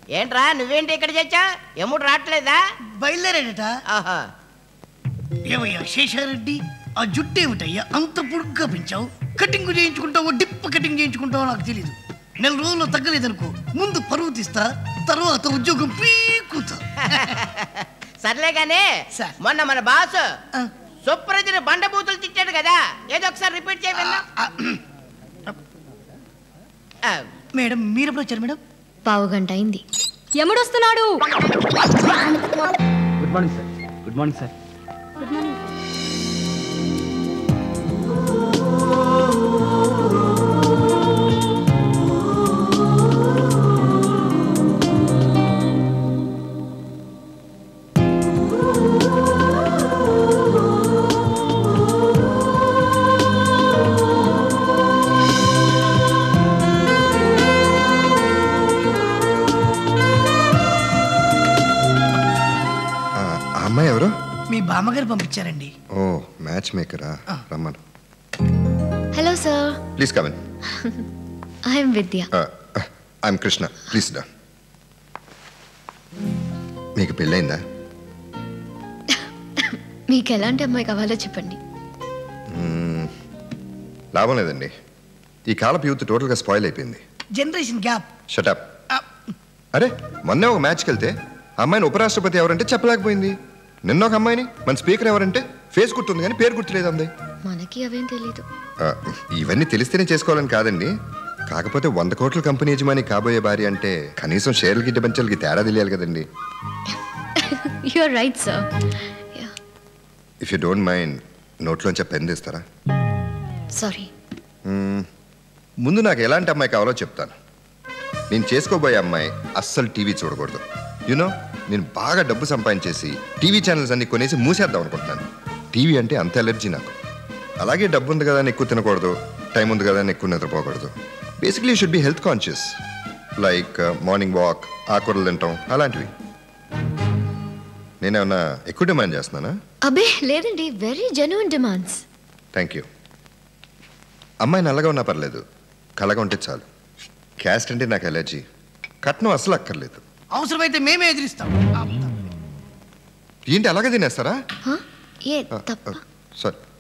ఏంట్రా నువ్వేంటి ఇక్కడ చచ్చా ఎముడు రావట్లేదా బయలుదేరాడట ఆహా ఏమయ్యా శేషారెడ్డి ఆ జుట్టు ఏమిటయ్యా అంత పొడుగ్గా పెంచావు కటింగ్ చేయించుకుంటావో డిప్ కటింగ్ చేయించుకుంటావో నాకు తెలియదు నెల రోజుల్లో తగ్గలేదనుకో ముందు పరువు తీస్తా తర్వాత ఉద్యోగం పీకుతా సర్లే గానీ సార్. మొన్న మన బాస్ ఆ, సుప్రజని బండబూతులు తిట్టాడు కదా ఏదో ఒకసారి రిపీట్ చేయ విన్నా ఆ, మేడం మీరెప్పుడు వచ్చారు మేడం పావు గంట అయింది ఎముడొస్తున్నాడు good morning sir good morning sir ఆ ఆ అమ్మాయి ఎవరు మీ బామ్మగారు పంపించారండి ఓ మ్యాచ్ మేకరా రమ్మను hello sir please come on I'm Vidya I'm Krishna please డా మీకు పెళ్ళైందా మీకు ఎలాంటి అమ్మాయి కావాలో చెప్పండి మ్మ్. లాభం లేదండి ఈ కాలపు యూత్ టోటల్గా స్పాయిల్ అయిపోయింది జనరేషన్ గ్యాప్ షటప్ అరే మొన్నే ఒక మ్యాచ్కి వెళ్తే ఆ అమ్మాయిని ఉపరాష్ట్రపతి ఎవరంటే చెప్పలేకపోయింది నిన్న ఒక అమ్మాయిని మన స్పీకర్ ఎవరంటే ఫేస్ గుర్తుంది కానీ పేరు గుర్తులేదు అంది మనకి అవేం తెలీదు ఆ, ఇవన్నీ తెలిస్తేనే చేసుకోవాలని కాదండి కాకపోతే వంద కోట్ల కంపెనీ యజమాని కాబోయే భార్య అంటే కనీసం షేర్లకి డిబెంచర్లకి తేడా తెలియాలి కదండి you are right sir if you don't mind నోట్లోంచి పెన్ తీస్తారా సారీ మ్మ్. ముందు నాకు ఎలాంటి అమ్మాయి కావాలో చెప్తాను నేను చేసుకోబోయే అమ్మాయి అస్సలు టీవీ చూడకూడదు యూనో నేను బాగా డబ్బు సంపాదించేసి టీవీ ఛానల్స్ అన్ని కొనేసి మూసేద్దాం అనుకుంటున్నాను టీవీ అంటే అంత ఎలర్జీ నాకు అలాగే డబ్బు ఉంది కదా అని ఎక్కువ తినకూడదు టైం ఉంది కదా అని ఎక్కువ నిద్రపోకూడదు basically should be health conscious like morning walk ఆకుకూరలు తింటాం అలాంటివి నేనేమన్నా ఎక్కువ డిమాండ్ చేస్తున్నానా అబే లేదండి very genuine demands thank you అమ్మాయి నల్లగా ఉన్నా పర్లేదు కళ్ళగా ఉంటే చాలు క్యాస్ట్ అంటే నాకు ఎలర్జీ కట్నం అస్సలు అక్కర్లేదు అవసరమైతే మేమే ఎదిరిస్తాం ఆ, ఏంటి అలాగే తినేస్తారా ఏ తప్ప సారీ